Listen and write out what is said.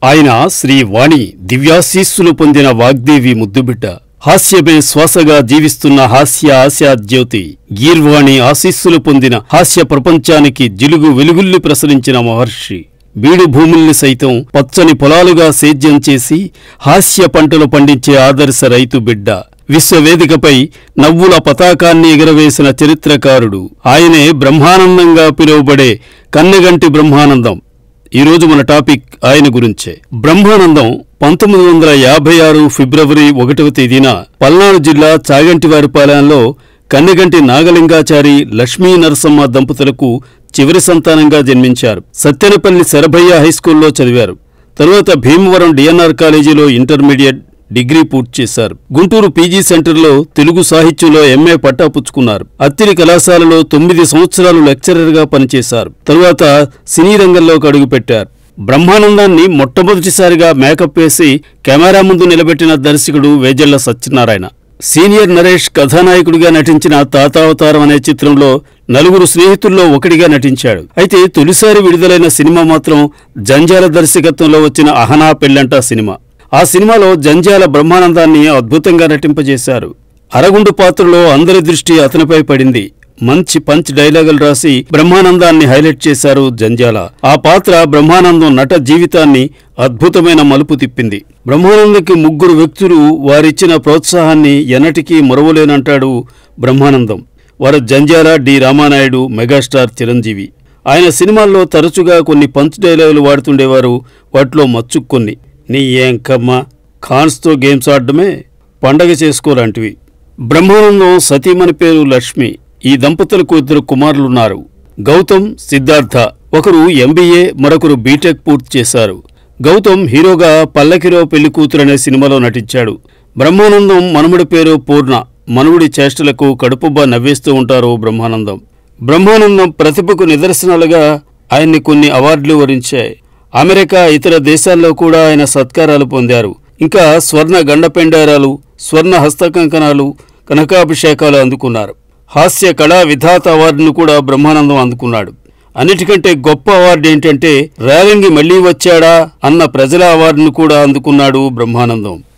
ఆయన శ్రీ వాణి దివ్యాశీస్సులు పొందిన వాగ్దేవి ముద్దుబిడ్డ హాస్యమే శ్వాసగా జీవిస్తున్న హాస్య ఆశాజ్యోతి గీర్వాణి ఆశీస్సులు పొందిన హాస్య ప్రపంచానికి జిలుగు వెలుగుల్ని ప్రసరించిన మహర్షి బీడు భూముల్ని సైతం పచ్చని పొలాలుగా సేద్యం చేసి హాస్య పంటలు పండించే ఆదర్శ రైతు బిడ్డ విశ్వవేదికపై నవ్వుల పతాకాన్ని ఎగరవేసిన చరిత్రకారుడు ఆయనే బ్రహ్మానందంగా పిలువబడే కన్నెగంటి బ్రహ్మానందం ఈరోజు మన టాపిక్ ఆయన గురించే బ్రహ్మానందం పంతొమ్మిది వందల యాభై ఆరు ఫిబ్రవరి ఒకటవ తేదీన పల్నాడు జిల్లా చాగంటివారిపాలెంలో కన్నెగంటి నాగలింగాచారి లక్ష్మీ నరసమ్మ దంపతులకు చివరి సంతానంగా జన్మించారు సత్తెనపల్లి శరభయ్య హైస్కూల్లో చదివారు తరువాత భీమవరం డిఎన్ఆర్ కాలేజీలో ఇంటర్మీడియట్ డిగ్రీ పూర్తి చేశారు గుంటూరు పీజీ సెంటర్లో తెలుగు సాహిత్యంలో ఎంఏ పట్టా పుచ్చుకున్నారు అత్తిలి కళాశాలలో తొమ్మిది సంవత్సరాలు లెక్చరర్గా పనిచేశారు తరువాత సినీ రంగంలోకి అడుగుపెట్టారు బ్రహ్మానందాన్ని మొట్టమొదటిసారిగా మేకప్ వేసి కెమెరా ముందు నిలబెట్టిన దర్శకుడు వేజల్ల సత్యనారాయణ సీనియర్ నరేష్ కథానాయకుడిగా నటించిన తాతావతారం అనే చిత్రంలో నలుగురు స్నేహితుల్లో ఒకటిగా నటించాడు అయితే తొలిసారి విడుదలైన సినిమా మాత్రం జంజాల దర్శకత్వంలో వచ్చిన అహనా పెళ్ళంట సినిమా ఆ సినిమాలో జంజాల బ్రహ్మానందాన్ని అద్భుతంగా నటింపజేశారు అరగుండు పాత్రలో అందరి దృష్టి అతనిపై పడింది మంచి పంచ్ డైలాగులు రాసి బ్రహ్మానందాన్ని హైలైట్ చేశారు జంజాల ఆ పాత్ర బ్రహ్మానందం నట జీవితాన్ని అద్భుతమైన మలుపు తిప్పింది బ్రహ్మానందంకి ముగ్గురు వ్యక్తులు వారిచ్చిన ప్రోత్సాహాన్ని ఎన్నటికీ మరువలేనంటాడు బ్రహ్మానందం వారు జంజాల డి రామానాయుడు మెగాస్టార్ చిరంజీవి ఆయన సినిమాల్లో తరచుగా కొన్ని పంచ్ డైలాగులు వాడుతుండేవారు వాటిలో మచ్చుకు కొన్ని నీ ఏంకమ్మ ఖాన్స్తో గేమ్స్ ఆడడమే పండగ చేసుకోలాంటివి బ్రహ్మానందం సతీమణి పేరు లక్ష్మి ఈ దంపతులకు ఇద్దరు కుమారులున్నారు గౌతమ్ సిద్ధార్థ ఒకరు ఎంబీఏ మరొకరు బీటెక్ పూర్తి చేశారు గౌతమ్ హీరోగా పల్లకిలో పెళ్లి కూతురు అనే సినిమాలో నటించాడు బ్రహ్మానందం మనుమడి పేరు పూర్ణ మనువుడి చేష్టలకు కడుపుబ్బా నవ్వేస్తూ ఉంటారు బ్రహ్మానందం బ్రహ్మానందం ప్రతిభకు నిదర్శనాలుగా ఆయన్ని కొన్ని అవార్డులు వరించాయి అమెరికా ఇతర దేశాల్లో కూడా ఆయన సత్కారాలు పొందారు ఇంకా స్వర్ణ గండపెండారాలు స్వర్ణ హస్తకంకణాలు కనకాభిషేకాలు అందుకున్నారు హాస్య కళా విధాత అవార్డును కూడా బ్రహ్మానందం అందుకున్నాడు అన్నిటికంటే గొప్ప అవార్డు ఏంటంటే రేలంగి మళ్లీ వచ్చాడా అన్న ప్రజల అవార్డును కూడా అందుకున్నాడు బ్రహ్మానందం